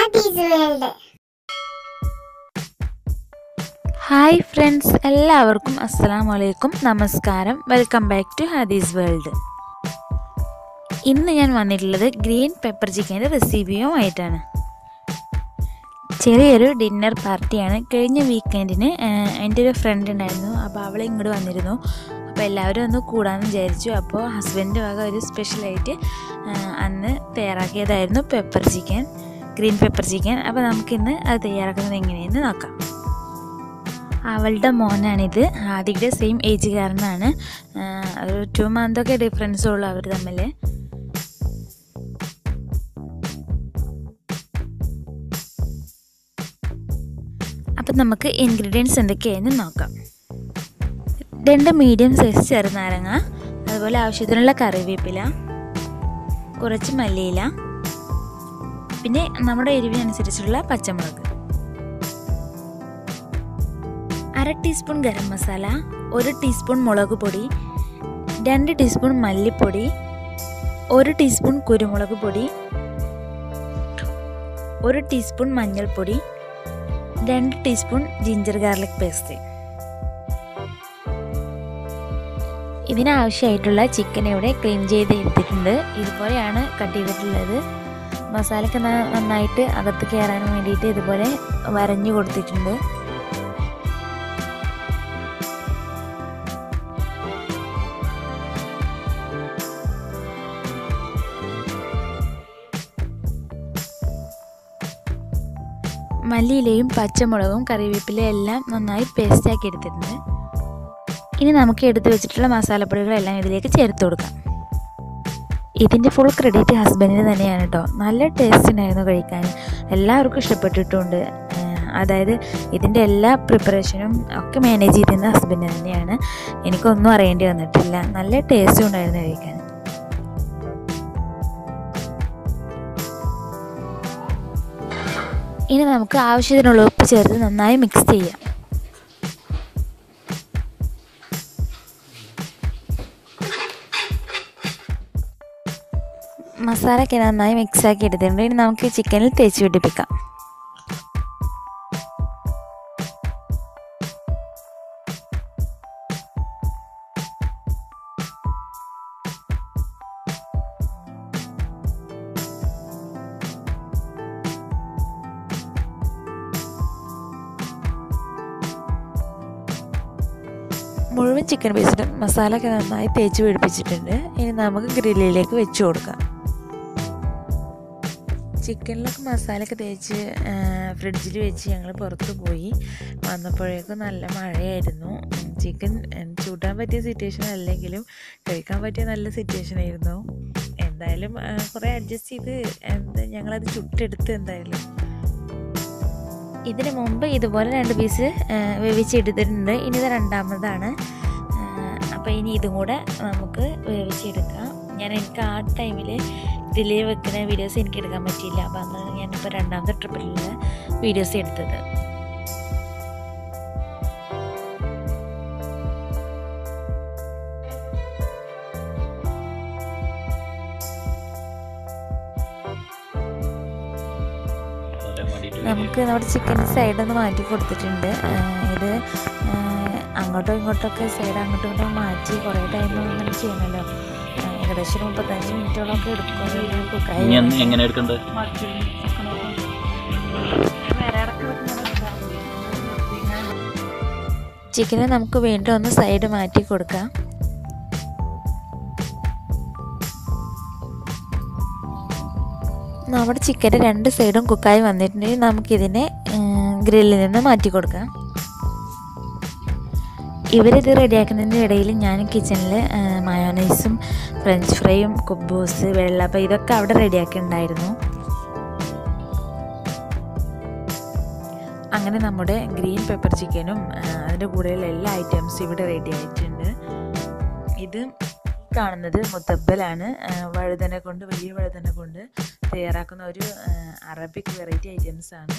ഹാപ്പീസ് world hi friends എല്ലാവർക്കും അസ്സലാം വലൈക്കും നമസ്കാരം welcome back to Hadees world ഇന്ന് ഞാൻ വന്നിട്ടുള്ളത് ഗ്രീൻ പെപ്പർ ചിക്കൻ്റെ റെസിപ്പിയുമായിട്ടാണ് ചെറിയൊരു ഡിന്നർ പാർട്ടിയാണ് കഴിഞ്ഞ വീക്കെൻഡിന് എൻ്റെ ഒരു ഫ്രണ്ട് ഉണ്ടായിരുന്നു അപ്പോൾ അവൾ ഇങ്ങോട്ട് വന്നിരുന്നു അപ്പോൾ എല്ലാവരും ഒന്ന് കൂടാമെന്ന് വിചാരിച്ചു അപ്പോൾ ഹസ്ബൻഡ് വക ഒരു സ്പെഷ്യലായിട്ട് അന്ന് തയ്യാറാക്കിയതായിരുന്നു pepper chicken green pepper chicken അപ്പോൾ നമുക്കിന്ന് അത് തയ്യാറാക്കുന്നത് എങ്ങനെയെന്ന് നോക്കാം അവളുടെ മോനാണിത് ആദിയുടെ സെയിം ഏജുകാരനാണ് ഒരു ടു മന്തൊക്കെ ഡിഫറൻസ് ഉള്ളു അവർ തമ്മിൽ അപ്പം നമുക്ക് ഇൻഗ്രീഡിയൻസ് എന്തൊക്കെയാണെന്ന് നോക്കാം രണ്ട് മീഡിയം സൈസ് ചെറുനാരങ്ങ അതുപോലെ ആവശ്യത്തിനുള്ള കറിവേപ്പില കുറച്ച് മല്ലിയില പിന്നെ നമ്മുടെ എരിവിനനുസരിച്ചുള്ള പച്ചമുളക് അര ടീസ്പൂൺ ഗരം മസാല ഒരു ടീസ്പൂൺ മുളക് പൊടി രണ്ട് ടീസ്പൂൺ മല്ലിപ്പൊടി ഒരു ടീസ്പൂൺ കുരുമുളക് പൊടി ഒരു ടീസ്പൂൺ മഞ്ഞൾപ്പൊടി രണ്ട് ടീസ്പൂൺ ജിഞ്ചർ ഗാർലിക് പേസ്റ്റ് ഇതിനാവശ്യമായിട്ടുള്ള ചിക്കൻ ഇവിടെ ക്ലീൻ ചെയ്ത് എടുത്തിട്ടുണ്ട് ഇതുപോലെയാണ് കട്ട് ചെയ്തിട്ടുള്ളത് മസാലയ്ക്ക് നന്നായിട്ട് അകത്ത് കയറാൻ വേണ്ടിയിട്ട് ഇതുപോലെ വരഞ്ഞു കൊടുത്തിട്ടുണ്ട് മല്ലിയിലയും പച്ചമുളകും കറിവേപ്പിലയും എല്ലാം നന്നായി പേസ്റ്റാക്കി എടുത്തിട്ടുണ്ട് ഇനി നമുക്ക് എടുത്തു വെച്ചിട്ടുള്ള മസാലപ്പൊടികളെല്ലാം ഇതിലേക്ക് ചേർത്ത് കൊടുക്കാം ഇതിൻ്റെ ഫുൾ ക്രെഡിറ്റ് ഹസ്ബൻഡിന് തന്നെയാണ് കേട്ടോ നല്ല ടേസ്റ്റ് ഉണ്ടായിരുന്നു കഴിക്കാൻ എല്ലാവർക്കും ഇഷ്ടപ്പെട്ടിട്ടുണ്ട് അതായത് ഇതിൻ്റെ എല്ലാ പ്രിപ്പറേഷനും ഒക്കെ മാനേജ് ചെയ്തിരുന്ന ഹസ്ബൻഡ് തന്നെയാണ് എനിക്കൊന്നും അറിയേണ്ടി വന്നിട്ടില്ല നല്ല ടേസ്റ്റും ഉണ്ടായിരുന്നു കഴിക്കാൻ ഇനി നമുക്ക് ആവശ്യത്തിനുള്ള ഉപ്പ് ചേർത്ത് നന്നായി മിക്സ് ചെയ്യാം മസാലയൊക്കെ നന്നായി മിക്സ് ആക്കി എടുത്തിട്ടുണ്ട് ഇനി നമുക്ക് ചിക്കനിൽ തേച്ച് പിടിപ്പിക്കാം മുഴുവൻ ചിക്കൻ പീസിലും മസാല ഒക്കെ നന്നായി തേച്ച് പിടിപ്പിച്ചിട്ടുണ്ട് ഇനി നമുക്ക് ഗ്രില്ലിലേക്ക് വെച്ച് കൊടുക്കാം ചിക്കനിലൊക്കെ മസാലയൊക്കെ തേച്ച് ഫ്രിഡ്ജിൽ വെച്ച് ഞങ്ങൾ പുറത്ത് പോയി വന്നപ്പോഴേക്കും നല്ല മഴയായിരുന്നു ചിക്കൻ ചൂടാൻ പറ്റിയ സിറ്റുവേഷൻ അല്ലെങ്കിലും കഴിക്കാൻ പറ്റിയ നല്ല സിറ്റുവേഷൻ ആയിരുന്നു എന്തായാലും കുറേ അഡ്ജസ്റ്റ് ചെയ്ത് എന്താ ഞങ്ങളത് ചുട്ടെടുത്ത് എന്തായാലും ഇതിന് മുമ്പ് ഇതുപോലെ രണ്ട് പീസ് വേവിച്ചെടുത്തിട്ടുണ്ട് ഇനി ഇത് രണ്ടാമതാണ് അപ്പോൾ ഇനി ഇതും കൂടെ നമുക്ക് വേവിച്ചെടുക്കാം ഞാൻ എനിക്ക് ആ ടൈമിൽ ഇതിൽ വെക്കുന്ന വീഡിയോസ് എനിക്ക് എടുക്കാൻ പറ്റിയില്ല അപ്പോൾ അന്ന് ഞാനിപ്പോൾ രണ്ടാമത്തെ ട്രിപ്പിലുള്ള വീഡിയോസ് എടുത്തത് നമുക്ക് നമ്മുടെ ചിക്കൻ സൈഡൊന്ന് മാറ്റി കൊടുത്തിട്ടുണ്ട് ഇത് അങ്ങോട്ടോ ഇങ്ങോട്ടൊക്കെ സൈഡ് അങ്ങോട്ടും ഇങ്ങോട്ടും മാറ്റി കുറേ ടൈം ഇങ്ങനെ ചെയ്യണമല്ലോ ഏകദേശം ഒരു മുപ്പത്തഞ്ച് മിനിറ്റോളൊക്കെ എടുക്കും കുക്കായി എങ്ങനെ എടുക്കണ്ടത് ചിക്കനെ നമുക്ക് വീണ്ടും ഒന്ന് സൈഡ് മാറ്റി കൊടുക്കാം നമ്മുടെ ചിക്കൻ്റെ രണ്ട് സൈഡും കുക്കായി വന്നിട്ടുണ്ടെങ്കിൽ നമുക്കിതിനെ ഗ്രില്ലിൽ നിന്ന് മാറ്റി കൊടുക്കാം ഇവരിത് റെഡിയാക്കുന്നതിൻ്റെ ഇടയിൽ ഞാൻ കിച്ചണിൽ മയോനൈസും ഫ്രഞ്ച് ഫ്രൈയും കുബൂസ് വെള്ളപ്പം ഇതൊക്കെ അവിടെ റെഡിയാക്കിയിട്ടുണ്ടായിരുന്നു അങ്ങനെ നമ്മുടെ ഗ്രീൻ പെപ്പർ ചിക്കനും അതിൻ്റെ കൂടെയുള്ള എല്ലാ ഐറ്റംസും ഇവിടെ റെഡി ആയിട്ടുണ്ട് ഇത് കാണുന്നത് മുത്തബ്ബലാണ് വഴുതന കൊണ്ട് വലിയ വഴുതന കൊണ്ട് തയ്യാറാക്കുന്ന ഒരു അറബിക് വെറൈറ്റി ഐറ്റംസ് ആണ്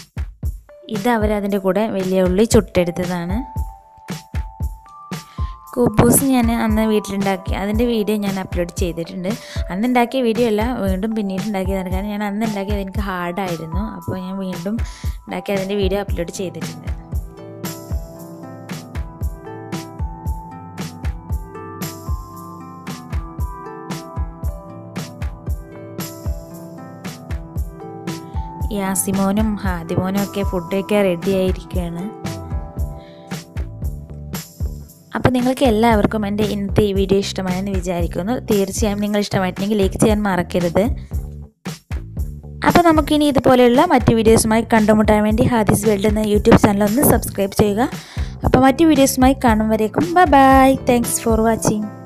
ഇത് അവർ അതിൻ്റെ കൂടെ വലിയ ഉള്ളി ചുട്ടെടുത്തതാണ് കുബൂസ് ഞാൻ അന്ന് വീട്ടിലുണ്ടാക്കി അതിൻ്റെ വീഡിയോ ഞാൻ അപ്ലോഡ് ചെയ്തിട്ടുണ്ട് അന്ന് ഉണ്ടാക്കിയ വീഡിയോ അല്ല വീണ്ടും പിന്നീട് ഉണ്ടാക്കിയതാണ് കാരണം ഞാൻ അന്ന് ഉണ്ടാക്കിയത് എനിക്ക് ഹാർഡായിരുന്നു അപ്പോൾ ഞാൻ വീണ്ടും ഉണ്ടാക്കി അതിൻ്റെ വീഡിയോ അപ്ലോഡ് ചെയ്തിട്ടുണ്ട് യാസിമോനും ഹാദിമോനും ഒക്കെ ഫുഡൊക്കെ റെഡി ആയിരിക്കുകയാണ് അപ്പോൾ നിങ്ങൾക്ക് എല്ലാവർക്കും എൻ്റെ ഇന്നത്തെ ഈ വീഡിയോ ഇഷ്ടമായെന്ന് വിചാരിക്കുന്നു തീർച്ചയായും നിങ്ങൾ ഇഷ്ടമായിട്ടുണ്ടെങ്കിൽ ലൈക്ക് ചെയ്യാൻ മറക്കരുത് അപ്പോൾ നമുക്കിനി ഇതുപോലെയുള്ള മറ്റ് വീഡിയോസുമായി കണ്ടുമുട്ടാൻ വേണ്ടി ഹാദിസ് വേൾഡ് എന്ന യൂട്യൂബ് ചാനൽ ഒന്ന് സബ്സ്ക്രൈബ് ചെയ്യുക അപ്പോൾ മറ്റ് വീഡിയോസുമായി കാണും വരേക്കും bye bye thanks for watching